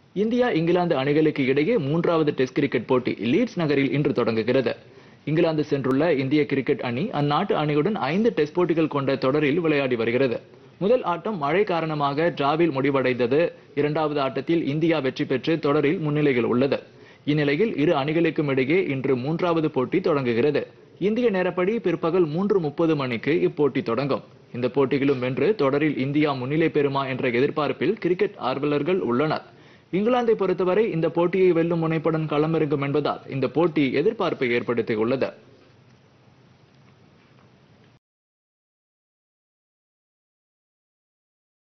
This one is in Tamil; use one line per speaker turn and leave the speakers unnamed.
இந்தியா இங்கிலாந்து அணிகளுக்கு இடையே மூன்றாவது டெஸ்ட் கிரிக்கெட் போட்டி லீட்ஸ் நகரில் இன்று தொடங்குகிறது இங்கிலாந்து சென்றுள்ள இந்திய கிரிக்கெட் அணி அந்நாட்டு அணியுடன் ஐந்து டெஸ்ட் போட்டிகள் கொண்ட தொடரில் விளையாடி வருகிறது முதல் ஆட்டம் மழை காரணமாக டிராவில் முடிவடைந்தது இரண்டாவது ஆட்டத்தில் இந்தியா வெற்றி பெற்று தொடரில் முன்னிலையில் உள்ளது இந்நிலையில் இரு அணிகளுக்கும் இடையே இன்று மூன்றாவது போட்டி தொடங்குகிறது இந்திய நேரப்படி பிற்பகல் மூன்று முப்பது மணிக்கு இப்போட்டி தொடங்கும் இந்த போட்டியிலும் வென்று தொடரில் இந்தியா முன்னிலை பெறுமா என்ற எதிர்பார்ப்பில் கிரிக்கெட் ஆர்வலர்கள் உள்ளனர் இங்கிலாந்தை பொறுத்தவரை இந்த போட்டியை வெல்லும் முனைப்புடன் களமிறங்கும் என்பதால் இந்த போட்டி எதிர்பார்ப்பை ஏற்படுத்தியுள்ளது